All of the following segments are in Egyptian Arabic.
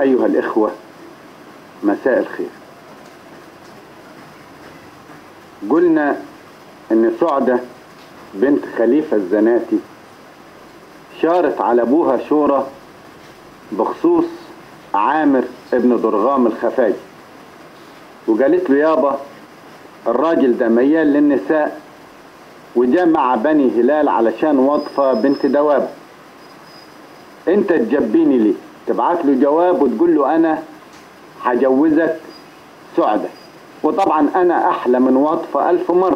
أيها الإخوة مساء الخير قلنا إن سعدة بنت خليفة الزناتي شارت على أبوها شورى بخصوص عامر ابن ضرغام الخفاجي وقالت له يابا الراجل ده ميال للنساء وجاء مع بني هلال علشان وظفة بنت دواب انت تجبيني ليه تبعت له جواب وتقول له انا هجوزك سعدة وطبعا انا احلى من وظفة الف مرة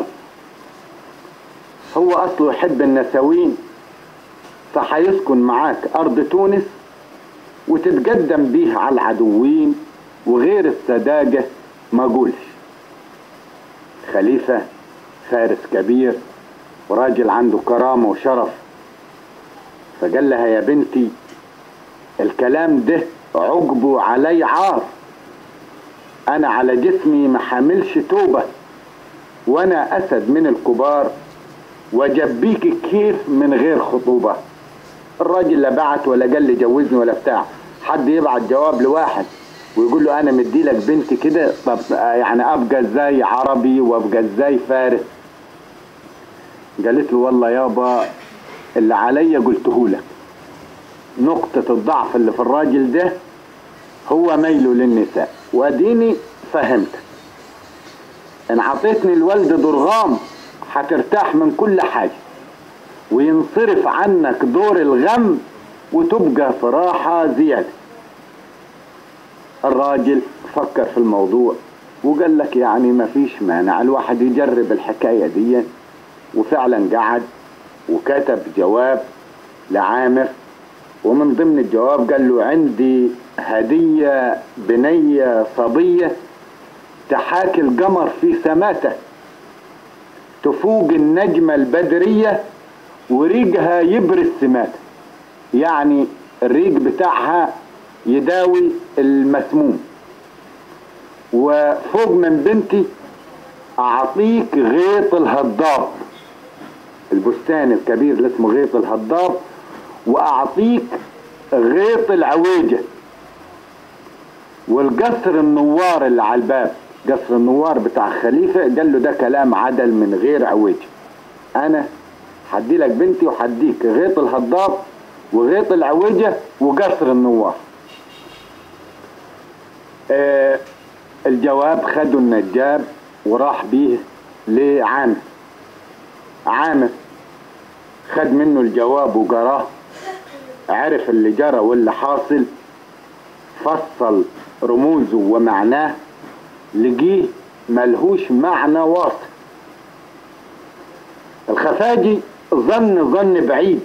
هو اصله يحب النساوين فهيسكن معاك ارض تونس وتتقدم بيه على العدوين وغير السداجة ما قولش خليفة فارس كبير وراجل عنده كرامة وشرف فقال لها يا بنتي الكلام ده عقبه علي عار انا على جسمي ما حاملش توبة وانا اسد من الكبار وجبيك كيف من غير خطوبة الراجل لا بعت ولا قال لي جوزني ولا بتاع حد يبعت جواب لواحد ويقول له انا مديلك بنت كده طب يعني ابقى ازاي عربي وابقى ازاي فارس قالت له والله يابا اللي عليا قلته لك نقطة الضعف اللي في الراجل ده هو ميله للنساء واديني فهمتك ان عطيتني الولد ضرغام هترتاح من كل حاجة وينصرف عنك دور الغم وتبقى في راحة زيادة الراجل فكر في الموضوع وقال لك يعني ما فيش مانع الواحد يجرب الحكاية دي وفعلا قعد وكتب جواب لعامر ومن ضمن الجواب قال له عندي هدية بنية صبية تحاكي القمر في سماته تفوق النجمة البدرية وريقها يبرز سماته يعني الريق بتاعها يداوي المسموم وفوق من بنتي أعطيك غيط الهضاب البستان الكبير اللي اسمه غيط الهضاب وأعطيك غيط العويجة والقصر النوار اللي على الباب قصر النوار بتاع خليفة قال له ده كلام عدل من غير عويجة أنا حدي لك بنتي وحديك غيط الهضاب وغيط العويجة وقصر النوار آه الجواب خده النجاب وراح بيه لعامر عامر خد منه الجواب وقراه عرف اللي جرى واللي حاصل فصل رموزه ومعناه لقيه ملهوش معنى واصل الخفاجي ظن ظن بعيد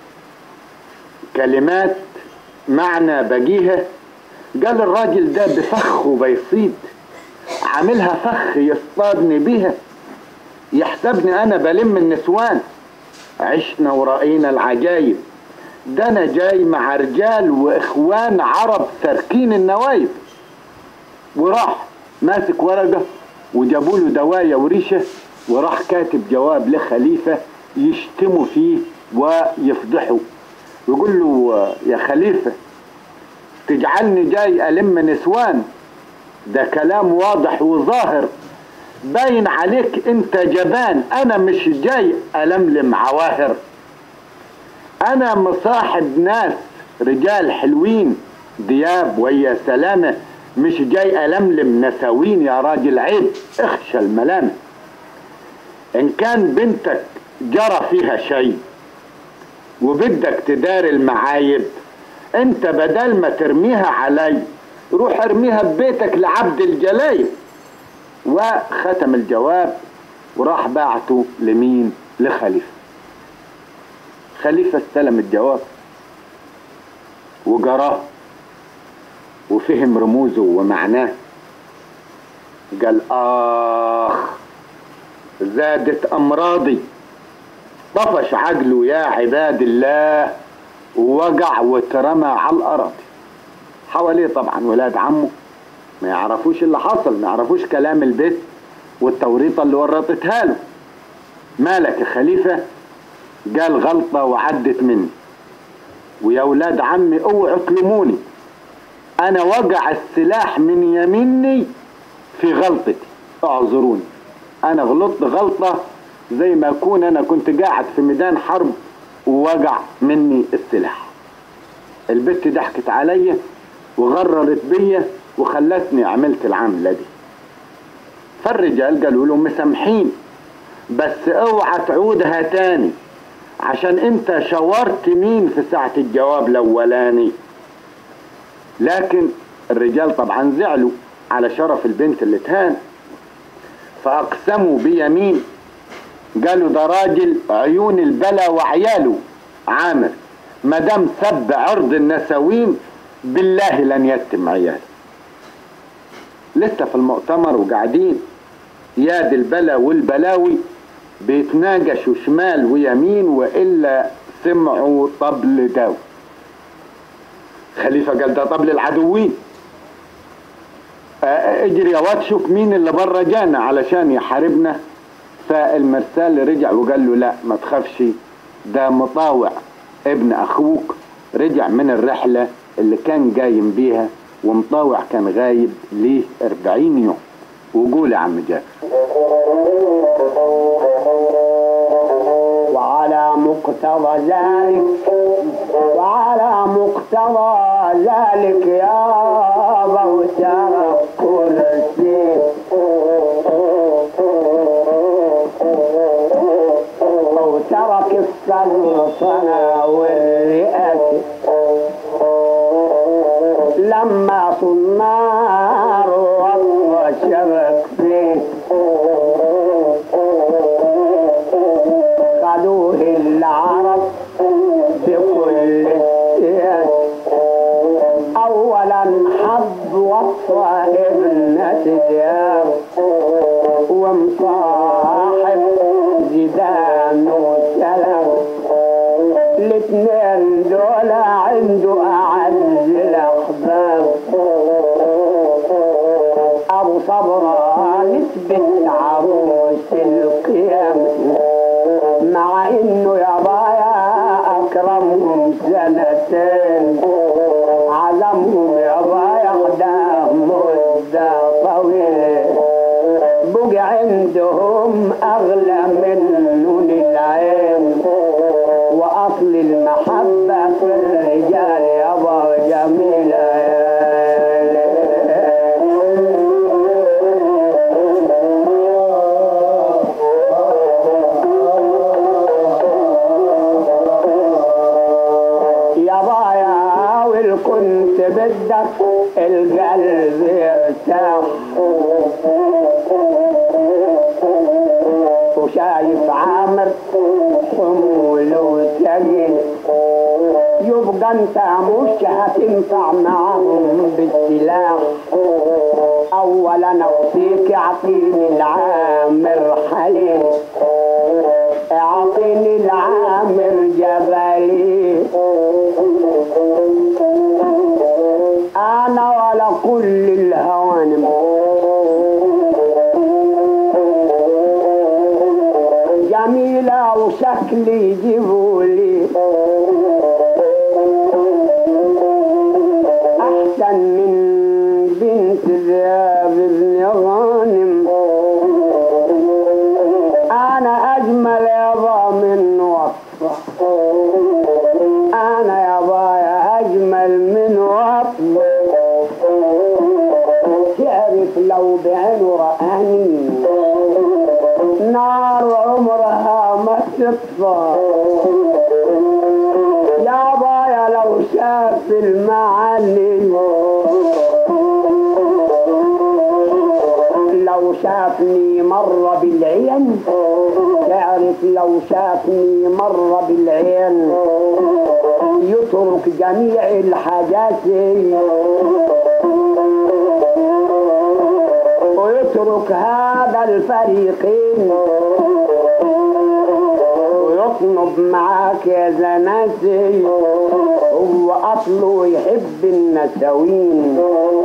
كلمات معنى بقيها قال الراجل ده بفخ وبيصيد عاملها فخ يصطادني بيها يحسبني انا بلم النسوان عشنا ورأينا العجايب ده انا جاي مع رجال واخوان عرب ساركين النوايب وراح ماسك ورقة وجابوا له دوايا وريشة وراح كاتب جواب لخليفة يشتموا فيه ويفضحوا ويقول له يا خليفة تجعلني جاي ألم نسوان ده كلام واضح وظاهر باين عليك انت جبان انا مش جاي ألملم عواهر انا مصاحب ناس رجال حلوين دياب ويا سلامة مش جاي ألملم نساوين يا راجل عيب اخشى الملامة ان كان بنتك جرى فيها شيء وبدك تدار المعايب انت بدل ما ترميها علي روح ارميها ببيتك لعبد الجلايب وختم الجواب وراح بعته لمين لخليفة خليفة استلم الجواب وقراه وفهم رموزه ومعناه قال آخ زادت أمراضي طفش عقله يا عباد الله ووقع واترمى على الأراضي حواليه طبعا ولاد عمه ما يعرفوش اللي حصل ما يعرفوش كلام البيت والتوريطة اللي ورطتها له مالك يا خليفة قال غلطة وعدت مني ويا ولاد عمي اوعوا تلوموني انا وقع السلاح من يميني في غلطتي اعذروني انا غلطت غلطة زي ما اكون انا كنت قاعد في ميدان حرب ووقع مني السلاح البت ضحكت عليا وغررت بيا وخلتني عملت العملة دي فالرجال قالوا له مسامحين بس اوعى تعودها تاني عشان انت شاورت مين في ساعة الجواب الاولاني لكن الرجال طبعا زعلوا على شرف البنت اللي تهان فاقسموا بيمين قالوا ده راجل عيون البلا وعياله عامر ما دام سب عرض النساوين بالله لن يتم عياله لسه في المؤتمر وقاعدين ياد البلا والبلاوي بيتناقشوا شمال ويمين والا سمعوا طبل داو خليفه قال ده طبل العدوين آه، اجري يا واد شوف مين اللي بره جانا علشان يحاربنا فالمرسال رجع وقال له لا ما تخافش ده مطاوع ابن اخوك رجع من الرحله اللي كان قايم بيها ومطاوع كان غايب ليه 40 يوم وقول يا عم جابر وعلى مقتضى ذلك وعلى مقتضى ذلك يا موتى كرسي وترك السلطنة والرئاسة لما صنار وشبك فيه خدوه العرب بكل السياسة أولا حب وصى ابنة دياب ومصاحب زيدان وسلام الاتنين دول عنده أعز الأحباب أبو صبرا نسبة عروس القيام مع إنه يا بايا أكرمهم سنتين علمهم يا بايا قدام مدة طويلة بقى عندهم أغلى منه للعين وأصل المحبة في الرجال يابا جميلة يا بايا والكنت بدك القلب يرتاح وشايف عامر حمول وثقيل يبقى انت مش هتنفع معاهم بالسلاح اولا اوصيك اعطيني العامر حليل اعطيني العامر جبلي انا ولا كل الهوانم جميلة وشكلي جيبولي أحسن من بنت ذئاب ابن غانم أنا أجمل يابا من وصفة أنا يابا يا أجمل من وصفة تعرف لو بعينه رآني نار عمرها ما تطفى يا بايا لو شاف المعلم لو شافني مرة بالعين تعرف لو شافني مرة بالعين يترك جميع الحاجات ويترك هذا الفريقين ويطلب معاك يا زناتي هو اصله يحب النسوين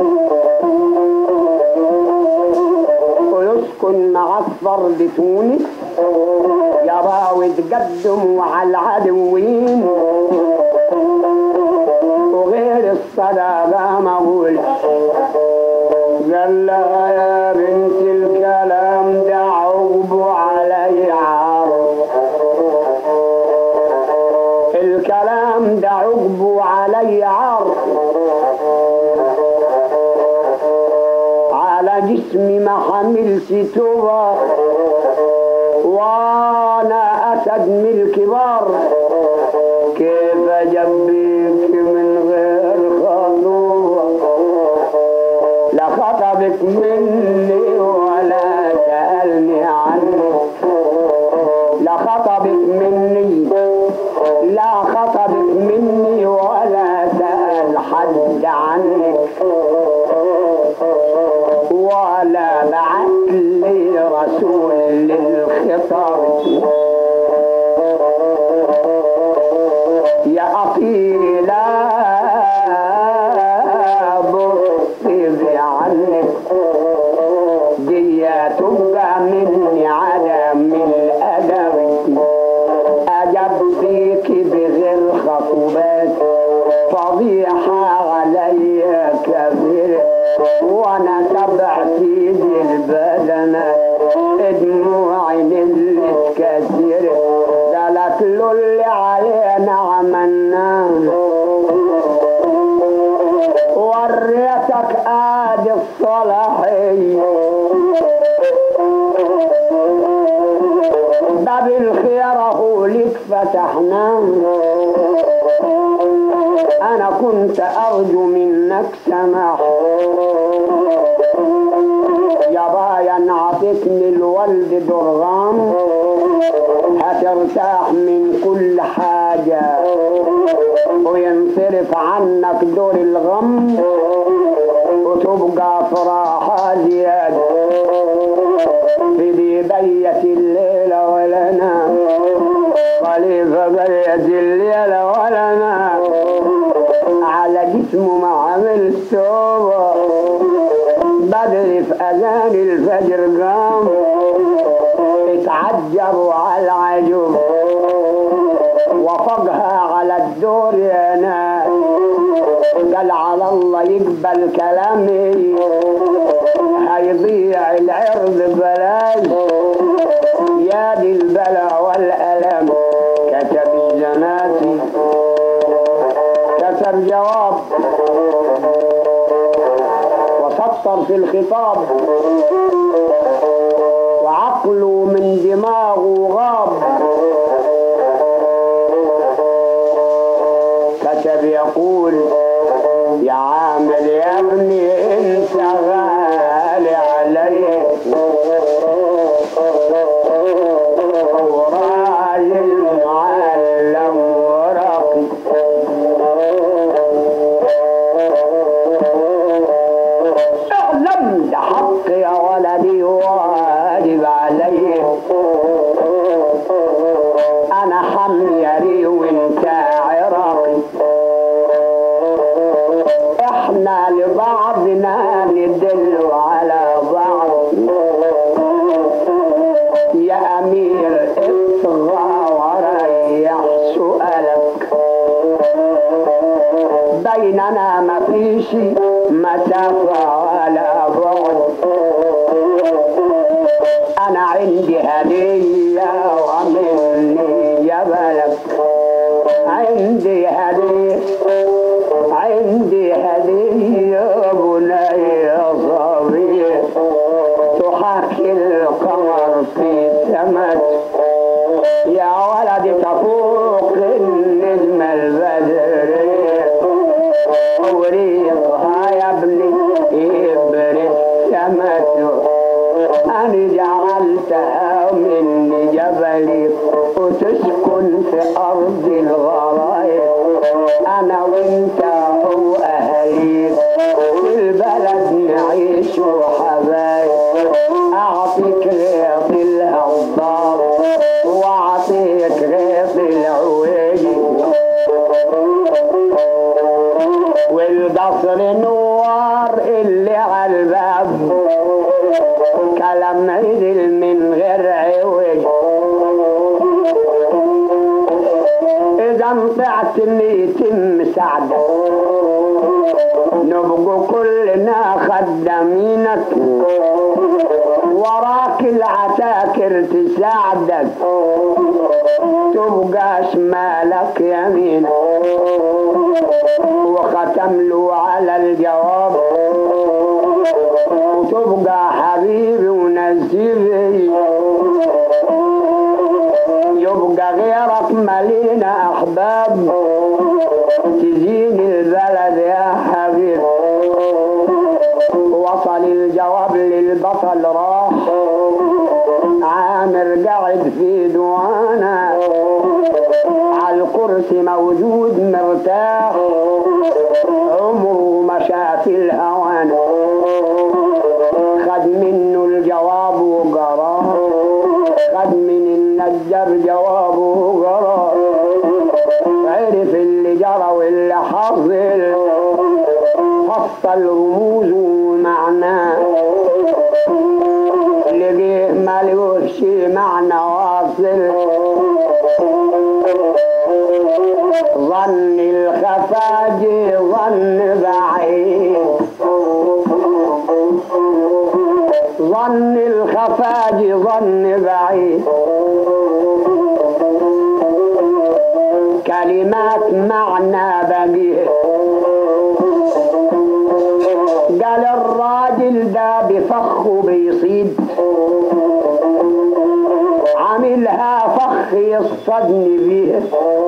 ويسكن مع فرد تونس يراوي تقدم على العدوين وغير الص الصدى مقول قال لها يا بنت الكلام ده عقب علي عار الكلام ده عقب علي عار على جسمي ما حملت توبة وانا اسد من الكبار كيف اجبيك من غير خطوة لا خطبك مني ولا سألني عنك لا خطبك مني لا خطبك مني ولا سأل حد عنك ولا بعت لي رسول للخطاب يا أطيلا بصي عنك دي تبقى مني عدم الأدب أجب فيك بغير خطوبات فضيحة علي كبير وانا تبع سيدي البدنة دموعي نزلت كثير زالت له اللي علينا عملناه وريتك ادي الصلاحية باب الخير هو لك فتحناه انا كنت ارجو منك سماح يا بايا نعطتني الولد درغام هترتاح من كل حاجة وينصرف عنك دور الغم وتبقى فراحة زيادة في دي بيت الليلة ولنا خليفة بيت الليلة ولنا على جسمه ما عمل توبة بدري في أذان الفجر قام اتعجبوا على العجوب وفقها على الدور يا ناس قال على الله يقبل كلامي هيضيع العرض بلاش يا دي البلا والألم كتب الزناتي كتب جواب وسطر في الخطاب وعقله من دماغه غاب كتب يقول يا عامل يا ابني انت غالي علي وراجل معلم ورقي اعلم ده حق يا ولدي واجب علي انا حميري وانت عراقي احنا لبعضنا ندل على بعض يا امير اصغى وريح سؤالك بيننا ما فيش مسافة ولا بعد انا عندي هدية ومني جبلك عندي هدية عندي هدية بني صغير تحاكي القمر في سمت يا ولدي تفوق النجم البدري وريقها يا ابني يبرد سمت أنا جعلتها من جبلي وتسكن في أرض الغرايب أنا وأنت وأهلي في البلد نعيش حبايب أعطيك رياض الهضاب وأعطيك رياض العويلي والقصر نوار اللي على الباب كلام عدل من غير عوج إذا انطعت اللي يتم سعدك نبقوا كلنا خدامينك وراك العساكر تساعدك تبقى شمالك يمينك وختم له على الجواب وتبقى حبيبي ونسيبي يبقى غيرك ملينا احباب تزين البلد يا حبيب وصل الجواب للبطل راح عامر قاعد في دوانا على الكرسي موجود مرتاح عمره ما شاف الهوان خد منه الجواب وقراه خد من النجار جوابه وقراه عرف اللي جرى واللي حصل فصل رموزه ومعناه لقيه ملوش معنى واصل ظن الخفاجي ظن بعيد ظن الخفاجي ظن بعيد كلمات معنى بقيه قال الراجل ده بفخه بيصيد عاملها فخ يصطدني بيه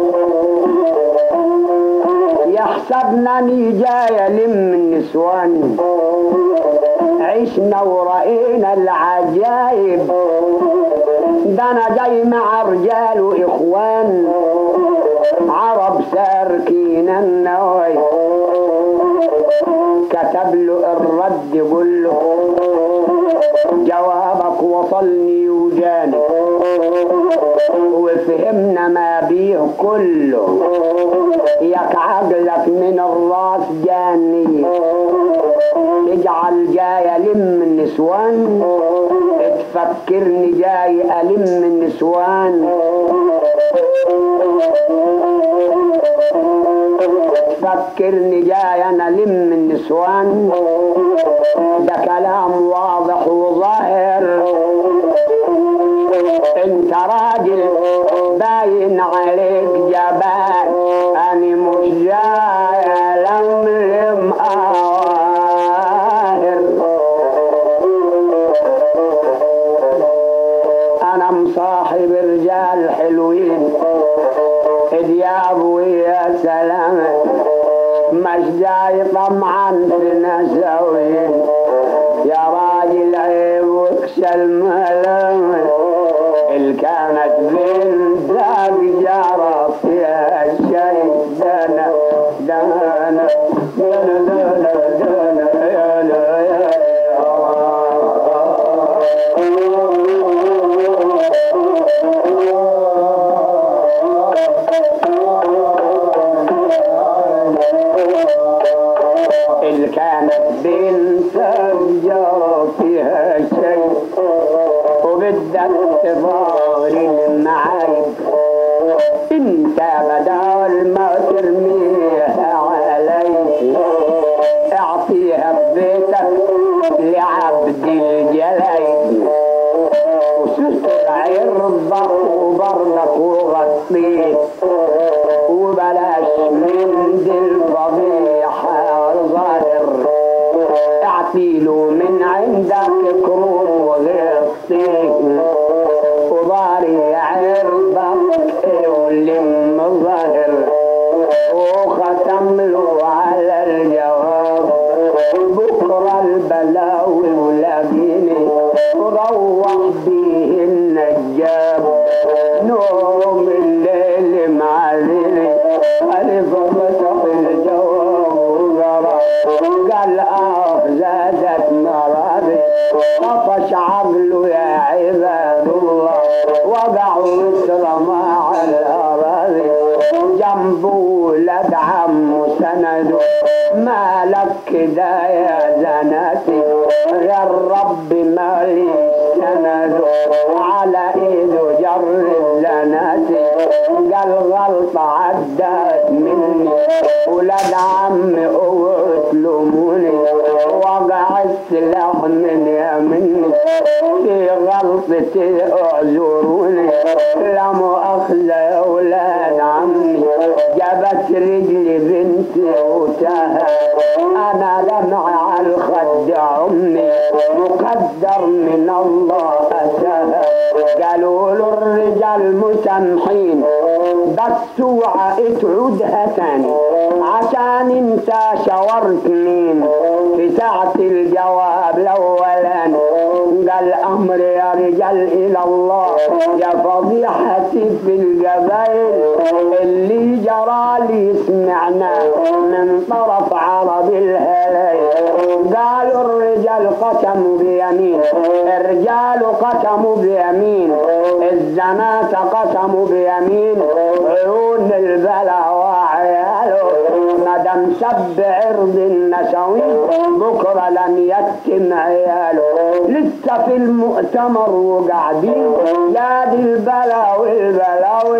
يحسبنني جاي لم النسوان عشنا ورأينا العجايب ده انا جاي مع رجال واخوان عرب ساركين النوي كتب له الرد قول له جوابك وصلني وجاني وفهمنا ما بيه كله ياك عقلك من الراس جاني اجعل جاي الم النسوان تفكرني جاي الم النسوان تفكرني جاي انا لم النسوان ده كلام واضح وظاهر انت راجل باين عليك جبان انا مش جاي لملم اواهر انا مصاحب رجال حلوين دياب ويا سلام مش جاي طمعا في نسوين يا راجل عيب واكشى الملام اللي كانت بنت جارة فيها الشيء دنا دنا دنا دنا دنا يا لا يا اللي كانت بنت جرى فيها شيء وبدك تضار المعايب انت بدل ما ترميها علي اعطيها ببيتك لعبد الجلايد وستر عرضك وبرضك وغطيه وبلاش من دي الفضيحة ظاهر اعطيله من عندك كروم وغطيه وضاري عرضك ولم ظاهر وختم له على الجواب بكرة البلاوي ولاقيني وروح بيه النجاب نوم الليل معذني ألف فتح الجواب وقرا قال آه زادت مرضي طفش عقله يا عباد الله وقع واترمى على الأراضي جنبه ولاد عمه سنده ما لك كده يا زناتي غير رب مالي سنده على ايده جر الزناتي قال غلطة عدت مني ولاد عمي اوعوا تلوموني وقع السلاح من يمني في غلطتي اعذروني لا مؤاخذة يا ولاد عمي جابت رجلي بنتي وتاها انا دمع على الخد عمي مقدر من الله اتاها قالوا له الرجال مسامحين بس اوعى تعودها تاني عشان انت شاورت مين في ساعة الجواب الاولاني قال امر يا رجال الى الله يا فضيحتي في الجبايل اللي جرى لي سمعنا من طرف عرب الهلايل قالوا الرجال قسموا بيمين الرجال قسموا بيمين الزنات قسموا بيمين عيون البلا وعياله مدام سب عرض النسوين بكره لن يتم عياله لسه في المؤتمر وقاعدين يا دي البلا والبلاوي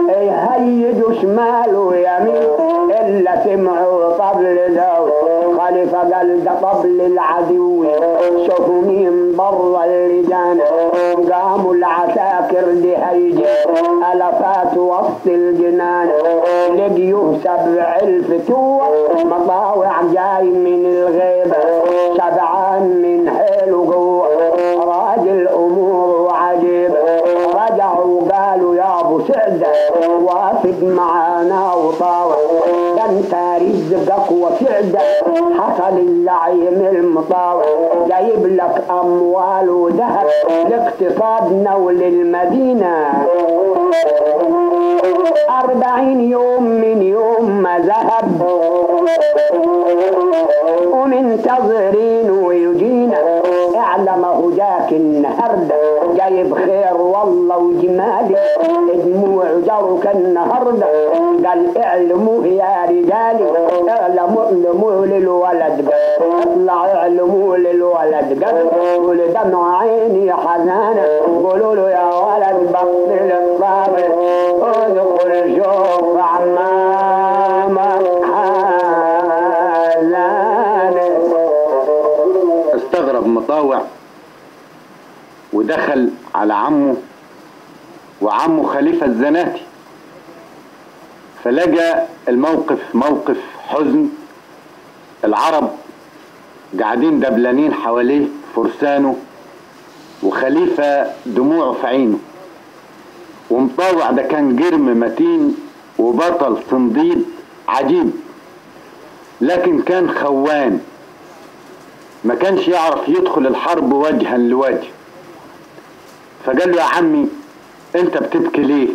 يهيدوا شمال ويمين الا سمعوا طبل ذوي خليفة قال ده طبل العدو شوفوا مين برا اللجان قاموا العساكر دي هيجي الافات وسط الجنان لقيوه سبع الفتوة مطاوع جاي من الغيبة سبعان من حيله جوه راجل امور وعجيبة رجعوا قالوا يا ابو سعدة وافق معانا وطاوع ده انت رزقك وسعدة حصل اللعيم المطاوع جايب لك اموال وذهب لاقتصادنا وللمدينة أربعين يوم من يوم ما ذهب ومنتظرين ويجينا اعلمه جاك النهارده جايب خير والله وجمالي دموع جرك النهارده قال اعلموا يا رجالي اعلموا اعلموا للولد اطلع اعلموا للولد قول دمع عيني حزانه قولوا له يا ولد بطل الصبر ادخل شوف عمامك حزانه استغرب مطاوع ودخل على عمه وعمه خليفة الزناتي فلقى الموقف موقف حزن العرب قاعدين دبلانين حواليه فرسانه وخليفة دموعه في عينه ومطاوع ده كان جرم متين وبطل صنديد عجيب لكن كان خوان ما كانش يعرف يدخل الحرب وجها لوجه فقال له يا عمي انت بتبكي ليه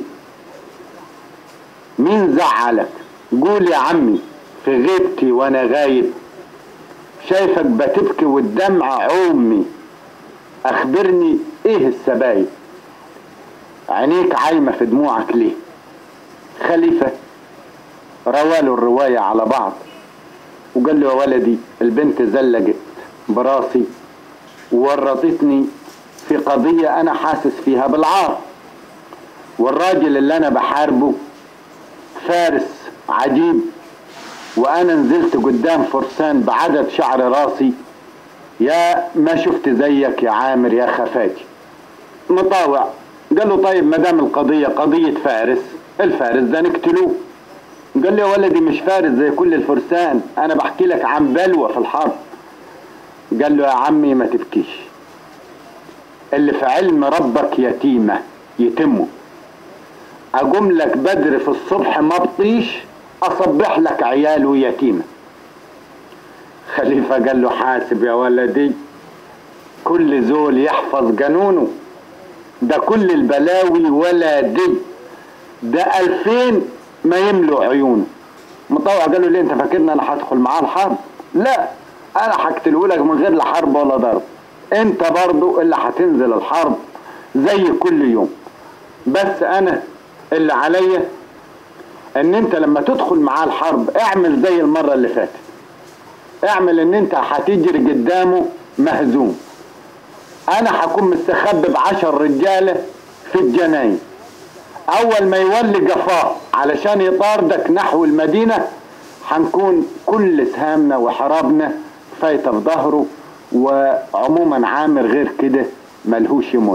مين زعلك قول يا عمي في غيبتي وانا غايب شايفك بتبكي والدمع عومي اخبرني ايه السبايب عينيك عايمة في دموعك ليه خليفة رواله الرواية على بعض وقال له يا ولدي البنت زلجت براسي وورطتني في قضية أنا حاسس فيها بالعار والراجل اللي أنا بحاربه فارس عجيب وأنا نزلت قدام فرسان بعدد شعر راسي يا ما شفت زيك يا عامر يا خفاجي مطاوع قال له طيب ما دام القضية قضية فارس الفارس ده نقتلوه قال لي يا ولدي مش فارس زي كل الفرسان أنا بحكي لك عن بلوى في الحرب قال له يا عمي ما تبكيش اللي في علم ربك يتيمة يتمه أقوم لك بدر في الصبح ما بطيش أصبح لك عياله يتيمة خليفة قال له حاسب يا ولدي كل زول يحفظ جنونه ده كل البلاوي ولا دي ده ألفين ما يملوا عيونه مطوع قال له ليه انت فاكرني انا هدخل معاه الحرب لا انا هقتله لك من غير لا حرب ولا ضرب انت برضو اللي هتنزل الحرب زي كل يوم بس انا اللي عليا ان انت لما تدخل معاه الحرب اعمل زي المرة اللي فاتت اعمل ان انت هتجري قدامه مهزوم انا هكون مستخبي بعشر رجالة في الجناين اول ما يولي جفاه علشان يطاردك نحو المدينة هنكون كل سهامنا وحرابنا فايتة في ظهره وعموما عامر غير كده ملهوش يموت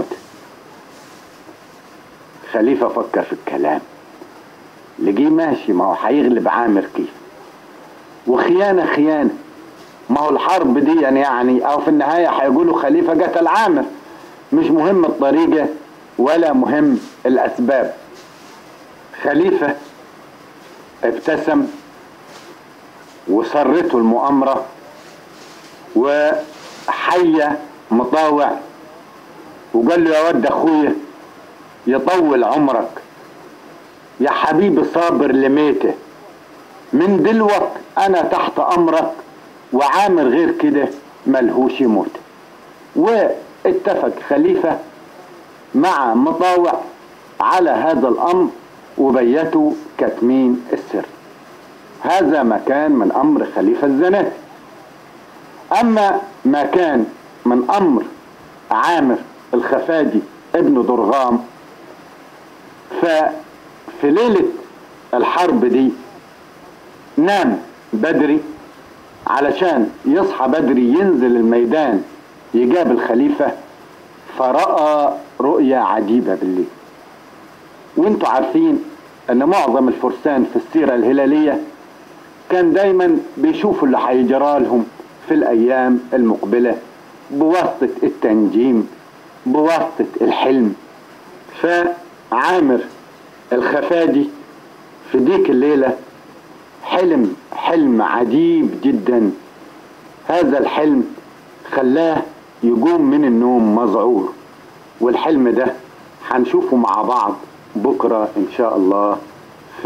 خليفة فكر في الكلام لقيه ماشي ما هو هيغلب عامر كيف وخيانة خيانة ما هو الحرب دي يعني او في النهاية هيقولوا خليفة قتل عامر مش مهم الطريقة ولا مهم الاسباب خليفة ابتسم وسرته المؤامرة وحي مطاوع وقال له يا ود اخويا يطول عمرك يا حبيبي صابر لميته من دلوقت انا تحت امرك وعامر غير كده ملهوش يموت واتفق خليفة مع مطاوع على هذا الامر وبيتوا كتمين السر هذا ما كان من امر خليفة الزناتي اما ما كان من امر عامر الخفاجي ابن درغام ففي ليلة الحرب دي نام بدري علشان يصحى بدري ينزل الميدان يجاب الخليفة فرأى رؤية عجيبة بالليل وانتوا عارفين ان معظم الفرسان في السيرة الهلالية كان دايما بيشوفوا اللي هيجرى لهم في الايام المقبلة بواسطة التنجيم بواسطة الحلم فعامر الخفاجي في ديك الليلة حلم حلم عجيب جدا هذا الحلم خلاه يقوم من النوم مذعور والحلم ده هنشوفه مع بعض بكرة إن شاء الله